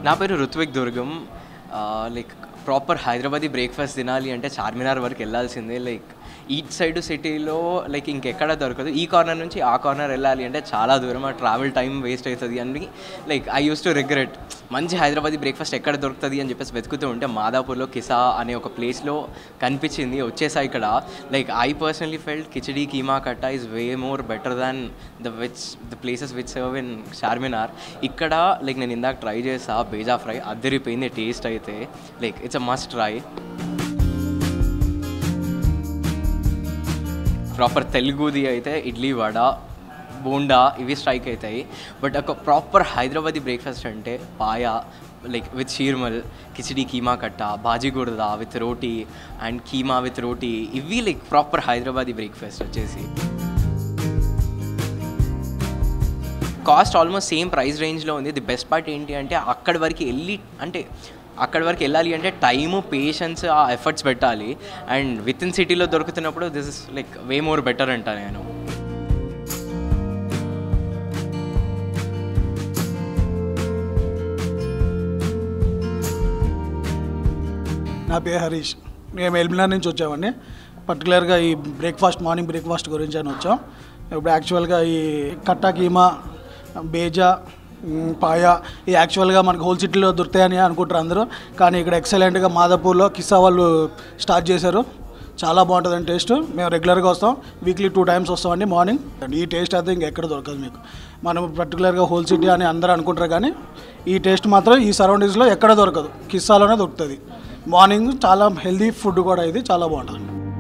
నా పేరు Ruthvik Durgam like proper Hyderabadi breakfast తినాలి అంటే చార్మినార్ వరకు వెళ్ళాల్సిందే లైక్ ఈచ్ సైడ్ సిటీలో లైక్ ఇంకెక్కడ దొరకదు ఈ కార్నర్ నుంచి ఆ కార్నర్ వెళ్ళాలి అంటే చాలా దూరం ఆ ట్రావెల్ టైం వేస్ట్ అవుతుంది అని like I use to regret మంచి హైదరాబాదీ బ్రేక్ఫాస్ట్ ఎక్కడ దొరుకుతుంది అని చెప్పేసి వెతుకుతూ ఉంటే మాదాపూర్లో కిసా అనే ఒక ప్లేస్లో కనిపించింది వచ్చేసా ఇక్కడ like I personally felt khichdi keema khatta is way more better than the which the places which serve in Charminar ఇక్కడ లైక్ నేను ఇందాక ట్రై చేసా బేజా ఫ్రై అద్దరిపోయింది టేస్ట్ అయితే like it's a must try proper తెలుగుది అయితే ఇడ్లీ వడ బోండా ఇవి స్ట్రైక్ అవుతాయి బట్ ఒక ప్రాపర్ హైదరాబాదీ బ్రేక్ఫాస్ట్ అంటే పాయ లైక్ విత్ షీర్మల్ కిచిడి కీమా కట్ట బాజీగుడద with roti and keema with roti ఇవి లైక్ ప్రాపర్ హైదరాబాదీ బ్రేక్ఫాస్ట్ వచ్చేసి కాస్ట్ ఆల్మోస్ట్ సేమ్ ప్రైస్ రేంజ్లో ఉంది ది బెస్ట్ పార్ట్ ఏంటి అంటే అక్కడి వరకు వెళ్ళి అంటే అక్కడి వరకు వెళ్ళాలి అంటే టైము పేషెన్స్ ఆ ఎఫర్ట్స్ పెట్టాలి అండ్ విత్ ఇన్ సిటీలో దొరుకుతున్నప్పుడు this is like way more better అంట నేను నా పేరు హరీష్ మేము ఎల్మినార్ నుంచి వచ్చామండి పర్టికులర్గా ఈ బ్రేక్ఫాస్ట్ మార్నింగ్ బ్రేక్ఫాస్ట్ గురించి అని వచ్చాం ఇప్పుడు యాక్చువల్గా ఈ కట్టా కీమా బేజా మ్, పాయ ఈ యాక్చువల్గా మనకు హోల్ సిటీలో దొరుకుతాయని అనుకుంటారు అందరూ కానీ ఇక్కడ ఎక్సలెంట్గా మాదాపూర్లో కిస్సా వాళ్ళు స్టార్ట్ చేశారు చాలా బాగుంటుందండి టేస్ట్ మేము రెగ్యులర్గా వస్తాం వీక్లీ టూ టైమ్స్ వస్తామండి మార్నింగ్ ఈ టేస్ట్ అయితే ఇంకెక్కడ దొరకదు మీకు మనం పర్టికులర్గా హోల్ సిటీ అని అందరూ అనుకుంటారు కానీ ఈ టేస్ట్ మాత్రం ఈ సరౌండింగ్స్లో ఎక్కడ దొరకదు కిస్సాలోనే దొరుకుతుంది మార్నింగ్ చాలా హెల్దీ ఫుడ్ కూడా ఇది చాలా బాగుంటుంది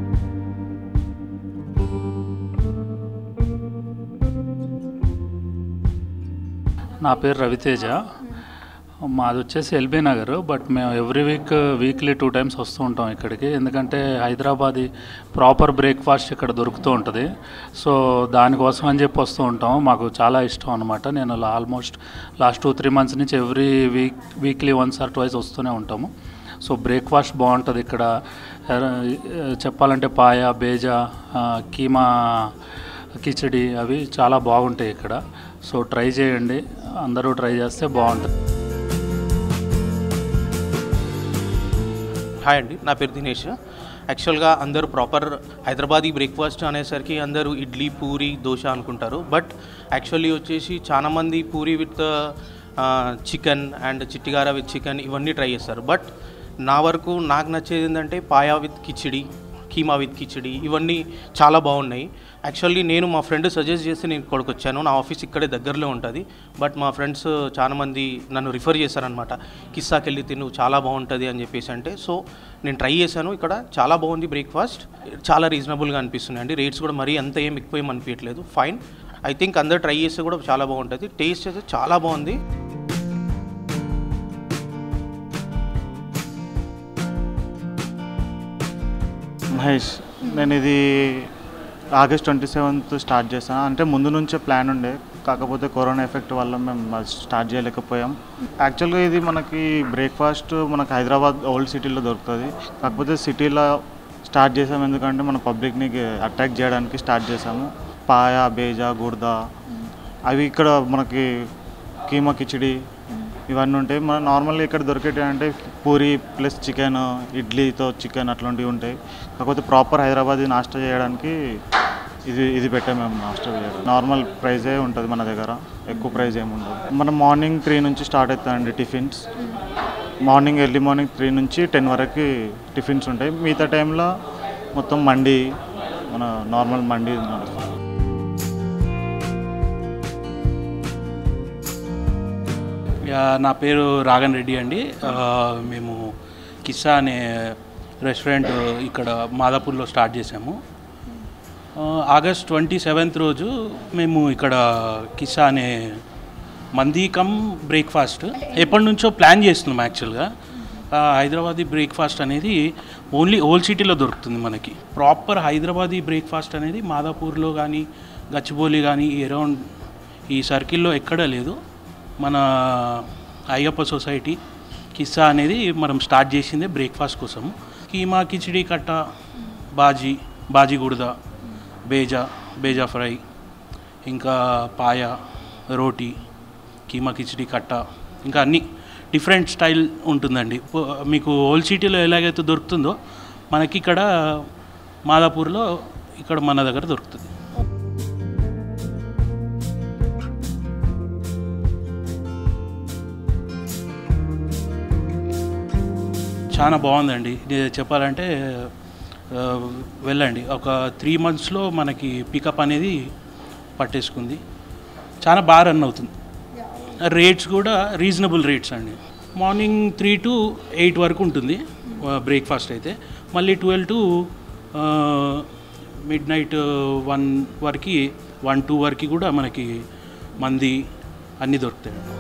నా పేరు రవితేజ మాది వచ్చేసి ఎల్బీ నగర్ బట్ మేము every week weekly two times వస్తూ ఉంటాం ఇక్కడికి ఎందుకంటే హైదరాబాదీ ప్రాపర్ బ్రేక్ఫాస్ట్ ఇక్కడ దొరుకుతూ ఉంటుంది సో దానికోసం అని చెప్పి వస్తూ ఉంటాం మాకు చాలా ఇష్టం అనమాట నేను almost last two three months నుంచి every week weekly once or twice వస్తూనే ఉంటాము సో బ్రేక్ఫాస్ట్ బాగుంటుంది ఇక్కడ ఎర- చెప్పాలంటే పాయ బేజా ఆ, కీమా కిచడి అవి చాలా బాగుంటాయి ఇక్కడ సో ట్రై చేయండి అందరూ ట్రై చేస్తే బాగుంటుంది హాయ్ అండి నా పేరు దినేష్ యాక్చువల్గా అందరూ ప్రాపర్ హైదరాబాదీ బ్రేక్ఫాస్ట్ అనేసరికి అందరూ ఇడ్లీ పూరి దోశ అనుకుంటారు బట్ యాక్చువల్లీ వచ్చేసి చాలామంది పూరి విత్ చికెన్ అండ్ చిట్టిగార విత్ చికెన్ ఇవన్నీ ట్రై చేస్తారు బట్ నా వరకు నాకు నచ్చేది ఏంటంటే పాయా విత్ కిచిడి కీమా విత్ కిచిడి ఇవన్నీ చాలా బాగున్నాయి యాక్చువల్లీ నేను మా ఫ్రెండ్ సజెస్ట్ చేసి నేను ఇక్కడికి వచ్చాను నా ఆఫీస్ ఇక్కడే దగ్గరలో ఉంటుంది బట్ మా ఫ్రెండ్స్ చాలామంది నన్ను రిఫర్ చేశారనమాట కిస్సాకి వెళ్ళి తిను చాలా బాగుంటుంది అని చెప్పేసి అంటే సో నేను ట్రై చేశాను ఇక్కడ చాలా బాగుంది బ్రేక్ఫాస్ట్ చాలా రీజనబుల్గా అనిపిస్తున్నాయి అండి రేట్స్ కూడా మరీ అంత ఏం ఎక్కువ ఏం అనిపించట్లేదు ఫైన్ ఐ థింక్ అందరు ట్రై చేస్తే కూడా చాలా బాగుంటుంది టేస్ట్ అయితే చాలా బాగుంది మహేష్ నేను ఇది ఆగస్ట్ ట్వంటీ సెవెంత్ స్టార్ట్ చేశాను అంటే ముందు నుంచే ప్లాన్ ఉండే కాకపోతే కరోనా ఎఫెక్ట్ వల్ల మేము అది స్టార్ట్ చేయలేకపోయాం యాక్చువల్గా ఇది మనకి బ్రేక్ఫాస్ట్ మనకు హైదరాబాద్ ఓల్డ్ సిటీలో దొరుకుతుంది కాకపోతే సిటీలో స్టార్ట్ చేసాం ఎందుకంటే మన పబ్లిక్ని అట్రాక్ట్ చేయడానికి స్టార్ట్ చేసాము పాయ బేజా గుర్ద అవి ఇక్కడ మనకి కీమా కిచిడి ఇవన్నీ ఉంటాయి మన నార్మల్గా ఇక్కడ దొరికేటివి అంటే పూరి ప్లస్ చికెన్ ఇడ్లీతో చికెన్ అట్లాంటివి ఉంటాయి కాకపోతే ప్రాపర్ హైదరాబాద్ నాస్టా చేయడానికి ఇది ఇది పెట్టాము మేము నాస్టా చేయడం నార్మల్ ప్రైజే ఉంటుంది మన దగ్గర ఎక్కువ ప్రైస్ ఏమి ఉండదు మనం మార్నింగ్ త్రీ నుంచి స్టార్ట్ అవుతాయండి tiffins morning early morning three నుంచి టెన్ వరకు టిఫిన్స్ ఉంటాయి మిగతా టైంలో మొత్తం మండి మన నార్మల్ మండి నడుస్తుంది యా, నా పేరు రాగన్ రెడ్డి అండి ఆ, మేము కిస్సా అనే రెస్టారెంట్ ఇక్కడ మాదాపూర్లో స్టార్ట్ చేసాము ఆ, ఆగస్ట్ ట్వంటీ సెవెంత్ రోజు మేము ఇక్కడ కిస్సా అనే మందీ కమ్ బ్రేక్ఫాస్ట్ ఎప్పటి నుంచో ప్లాన్ చేస్తున్నాం యాక్చువల్గా ఆ, హైదరాబాదీ బ్రేక్ఫాస్ట్ అనేది ఓన్లీ ఓల్డ్ సిటీలో దొరుకుతుంది మనకి ప్రాపర్ హైదరాబాదీ బ్రేక్ఫాస్ట్ అనేది మాదాపూర్లో కానీ గచ్చిబౌలి కానీ అరౌండ్ ఈ సర్కిల్లో ఎక్కడా లేదు మన అయ్యప్ప సొసైటీ కిస్సా అనేది మనం స్టార్ట్ చేసిందే బ్రేక్ఫాస్ట్ కోసం కీమా కిచిడి కట్ట బాజీ బాజీ గుడద బేజా బేజా ఫ్రై ఇంకా పాయ రోటీ కీమా కిచిడి కట్ట ఇంకా అన్ని డిఫరెంట్ స్టైల్ ఉంటుందండి పో- మీకు ఓల్డ్ సిటీలో ఎలాగైతే దొరుకుతుందో మనకి ఇక్కడ మాదాపూర్లో ఇక్కడ మన దగ్గర దొరుకుతుంది చాలా బాగుందండి ఇది చెప్పాలంటే ఆ, వెళ్ళండి ఒక త్రీ మంత్స్లో మనకి పికప్ అనేది పట్టేసుకుంది చాలా బాగా రన్ అవుతుంది రేట్స్ కూడా రీజనబుల్ రేట్స్ అండి మార్నింగ్ త్రీ టు ఎయిట్ వరకు ఉంటుంది బ్రేక్ఫాస్ట్ అయితే మళ్ళీ twelve to midnight one వరకు వన్ టూ వరకు కూడా మనకి మంది అన్నీ దొరుకుతాయి